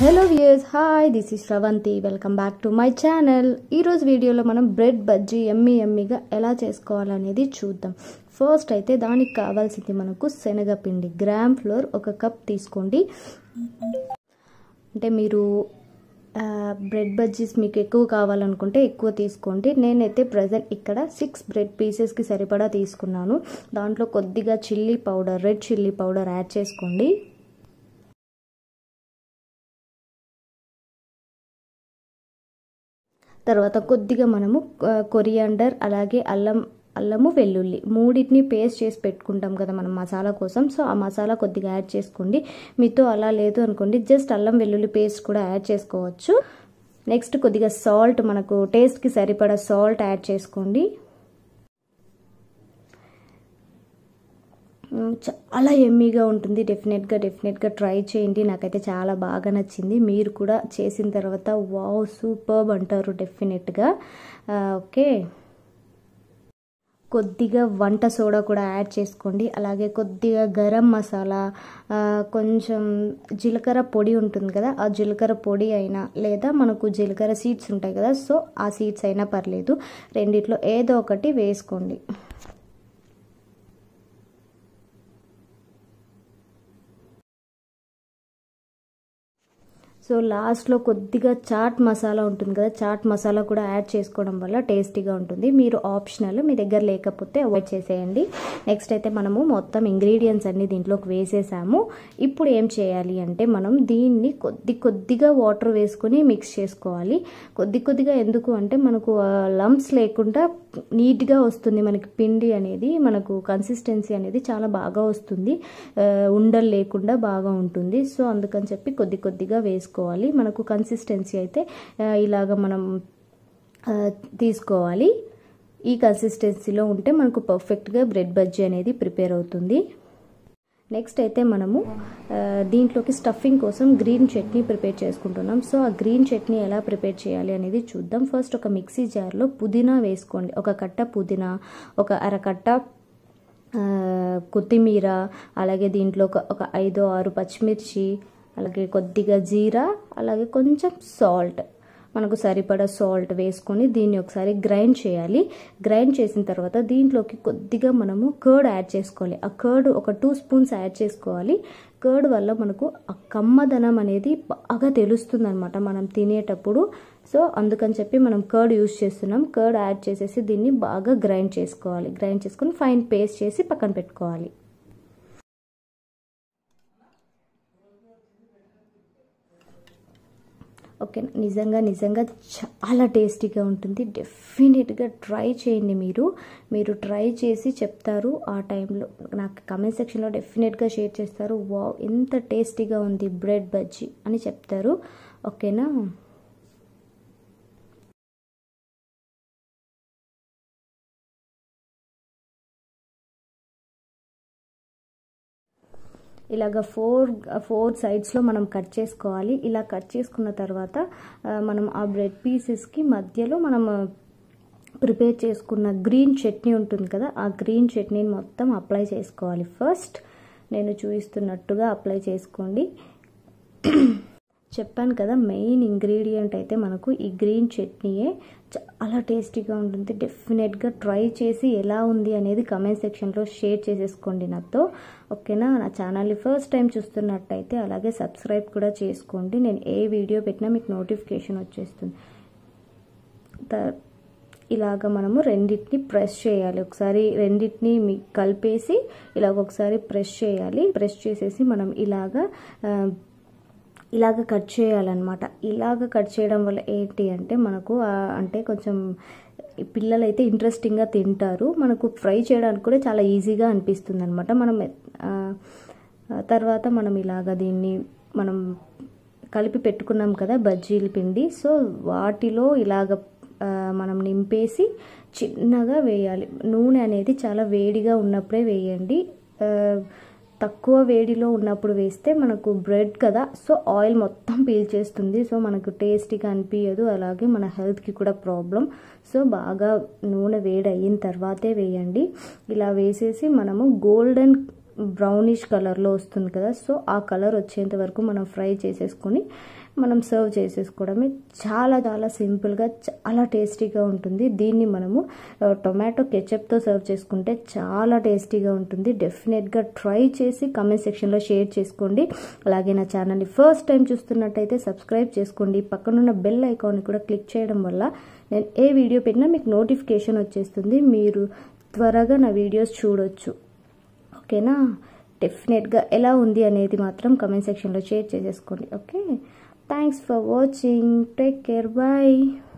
hello viewers hi this is Shravanthi welcome back to my channel ఈరోజు వీడియోలో మనం bread bajji ఎమ్మి ఎమ్మిగా ఎలా చేసుకోవాలనేది చూద్దాం ఫస్ట్ అయితే దానికి కావాల్సింది మనకు శనగపిండి గ్రామ్ ఫ్లోర్ ఒక కప్ తీసుకోండి అంటే మీరు బ్రెడ్ బజ్జీస్ మీకు ఎక్కువ కావాలనుకుంటే ఎక్కువ తీసుకోండి నేనైతే ప్రజెంట్ ఇక్కడ సిక్స్ బ్రెడ్ పీసెస్కి సరిపడా తీసుకున్నాను దాంట్లో కొద్దిగా chilli powder red chilli powder add చేసుకోండి తర్వాత కొద్దిగా మనము కొరియాండర్ అలాగే అల్లం అల్లము వెల్లుల్లి మూడింటిని పేస్ట్ చేసి పెట్టుకుంటాం కదా మనం మసాలా కోసం సో ఆ మసాలా కొద్దిగా యాడ్ చేసుకోండి మీతో అలా లేదు అనుకోండి జస్ట్ అల్లం వెల్లుల్లి పేస్ట్ కూడా యాడ్ చేసుకోవచ్చు నెక్స్ట్ కొద్దిగా సాల్ట్ మనకు టేస్ట్కి సరిపడా సాల్ట్ యాడ్ చేసుకోండి చాలా ఎమ్మీగా ఉంటుంది డెఫినెట్గా డెఫినెట్గా ట్రై చేయండి నాకైతే చాలా బాగా నచ్చింది మీరు కూడా చేసిన తర్వాత వావ్ సూపర్బ్ అంటారు డెఫినెట్గా ఓకే కొద్దిగా వంట సోడా కూడా యాడ్ చేసుకోండి అలాగే కొద్దిగా గరం మసాలా కొంచెం జీలకర్ర పొడి ఉంటుంది కదా ఆ జీలకర్ర పొడి అయినా లేదా మనకు జీలకర్ర సీడ్స్ ఉంటాయి కదా సో ఆ సీడ్స్ అయినా పర్లేదు రెండిట్లో ఏదో ఒకటి వేసుకోండి సో లాస్ట్లో కొద్దిగా చాట్ మసాలా ఉంటుంది కదా చాట్ మసాలా కూడా యాడ్ చేసుకోవడం వల్ల టేస్టీగా ఉంటుంది మీరు ఆప్షనల్ మీ దగ్గర లేకపోతే అవాయిడ్ చేసేయండి నెక్స్ట్ అయితే మనము మొత్తం ఇంగ్రీడియంట్స్ అన్ని దీంట్లోకి వేసేసాము ఇప్పుడు ఏం చేయాలి అంటే మనం దీన్ని కొద్ది కొద్దిగా వాటర్ వేసుకొని మిక్స్ చేసుకోవాలి కొద్ది కొద్దిగా ఎందుకు అంటే మనకు లంప్స్ లేకుండా నీట్గా వస్తుంది మనకి పిండి అనేది మనకు కన్సిస్టెన్సీ అనేది చాలా బాగా వస్తుంది ఉండలు లేకుండా బాగా ఉంటుంది సో అందుకని చెప్పి కొద్ది కొద్దిగా వేసుకో తీసుకోవాలి మనకు కన్సిస్టెన్సీ అయితే ఇలాగ మనం తీసుకోవాలి ఈ కన్సిస్టెన్సీలో ఉంటే మనకు పర్ఫెక్ట్గా బ్రెడ్ బజ్జీ అనేది ప్రిపేర్ అవుతుంది నెక్స్ట్ అయితే మనము దీంట్లోకి స్టఫింగ్ కోసం గ్రీన్ చట్నీ ప్రిపేర్ చేసుకుంటున్నాం సో ఆ గ్రీన్ చట్నీ ఎలా ప్రిపేర్ చేయాలి అనేది చూద్దాం ఫస్ట్ ఒక మిక్సీ జార్లో పుదీనా వేసుకోండి ఒక కట్ట పుదీనా ఒక అరకట్ట కొత్తిమీర అలాగే దీంట్లో ఒక ఒక ఐదు ఆరు పచ్చిమిర్చి అలాగే కొద్దిగా జీరా అలాగే కొంచెం సాల్ట్ మనకు సరిపడా సాల్ట్ వేసుకొని దీన్ని ఒకసారి గ్రైండ్ చేయాలి గ్రైండ్ చేసిన తర్వాత దీంట్లోకి కొద్దిగా మనము కర్డ్ యాడ్ చేసుకోవాలి ఆ కర్డ్ ఒక టూ స్పూన్స్ యాడ్ చేసుకోవాలి కర్డ్ వల్ల మనకు ఆ కమ్మదనం అనేది బాగా తెలుస్తుంది అనమాట మనం తినేటప్పుడు సో అందుకని చెప్పి మనం కర్డ్ యూస్ చేస్తున్నాం కర్డ్ యాడ్ చేసేసి దీన్ని బాగా గ్రైండ్ చేసుకోవాలి గ్రైండ్ చేసుకొని ఫైన్ పేస్ట్ చేసి పక్కన పెట్టుకోవాలి ఓకే నిజంగా నిజంగా చాలా టేస్టీగా ఉంటుంది డెఫినెట్గా ట్రై చేయండి మీరు మీరు ట్రై చేసి చెప్తారు ఆ టైంలో నాకు కమెంట్ సెక్షన్లో డెఫినెట్గా షేర్ చేస్తారు వా ఎంత టేస్టీగా ఉంది బ్రెడ్ బజ్జీ అని చెప్తారు ఓకేనా ఇలాగ ఫోర్ ఫోర్ సైడ్స్లో మనం కట్ చేసుకోవాలి ఇలా కట్ చేసుకున్న తర్వాత మనం ఆ బ్రెడ్ పీసెస్కి మధ్యలో మనం ప్రిపేర్ చేసుకున్న గ్రీన్ చట్నీ ఉంటుంది కదా ఆ గ్రీన్ చట్నీని మొత్తం అప్లై చేసుకోవాలి ఫస్ట్ నేను చూపిస్తున్నట్టుగా అప్లై చేసుకోండి చెప్పాను కదా మెయిన్ ఇంగ్రీడియంట్ అయితే మనకు ఈ గ్రీన్ చట్నీయే చాలా టేస్టీగా ఉంటుంది డెఫినెట్గా ట్రై చేసి ఎలా ఉంది అనేది కమెంట్ సెక్షన్లో షేర్ చేసేసుకోండి నాతో ఓకేనా నా ఛానల్ని ఫస్ట్ టైం చూస్తున్నట్టయితే అలాగే సబ్స్క్రైబ్ కూడా చేసుకోండి నేను ఏ వీడియో పెట్టినా మీకు నోటిఫికేషన్ వచ్చేస్తుంది ఇలాగ మనము రెండింటిని ప్రెస్ చేయాలి ఒకసారి రెండింటిని మీ కలిపేసి ఇలాగ ఒకసారి ప్రెస్ చేయాలి ప్రెస్ చేసేసి మనం ఇలాగా ఇలాగ కట్ చేయాలన్నమాట ఇలాగ కట్ చేయడం వల్ల ఏంటి అంటే మనకు అంటే కొంచెం పిల్లలు అయితే ఇంట్రెస్టింగ్గా తింటారు మనకు ఫ్రై చేయడానికి కూడా చాలా ఈజీగా అనిపిస్తుంది అనమాట మనం తర్వాత మనం ఇలాగ దీన్ని మనం కలిపి పెట్టుకున్నాం కదా బజ్జీల పిండి సో వాటిలో ఇలాగ మనం నింపేసి చిన్నగా వేయాలి నూనె అనేది చాలా వేడిగా ఉన్నప్పుడే వేయండి తక్కువ వేడిలో ఉన్నప్పుడు వేస్తే మనకు బ్రెడ్ కదా సో ఆయిల్ మొత్తం పీల్ చేస్తుంది సో మనకు టేస్టీగా అనిపించదు అలాగే మన హెల్త్కి కూడా ప్రాబ్లం సో బాగా నూనె వేడి అయిన తర్వాతే వేయండి ఇలా వేసేసి మనము గోల్డెన్ బ్రౌనిష్ కలర్లో వస్తుంది కదా సో ఆ కలర్ వచ్చేంత వరకు మనం ఫ్రై చేసేసుకొని మనం సర్వ్ చేసేసుకోవడమే చాలా చాలా సింపుల్గా చాలా టేస్టీగా ఉంటుంది దీన్ని మనము టొమాటో కెచప్తో సర్వ్ చేసుకుంటే చాలా టేస్టీగా ఉంటుంది డెఫినెట్గా ట్రై చేసి కమెంట్ సెక్షన్లో షేర్ చేసుకోండి అలాగే నా ఛానల్ని ఫస్ట్ టైం చూస్తున్నట్టయితే సబ్స్క్రైబ్ చేసుకోండి పక్కనున్న బెల్ ఐకాన్ని కూడా క్లిక్ చేయడం వల్ల నేను ఏ వీడియో పెట్టినా మీకు నోటిఫికేషన్ వచ్చేస్తుంది మీరు త్వరగా నా వీడియోస్ చూడొచ్చు ఓకేనా డెఫినెట్గా ఎలా ఉంది అనేది మాత్రం కమెంట్ సెక్షన్లో షేర్ చేసేసుకోండి okay thanks for watching take care bye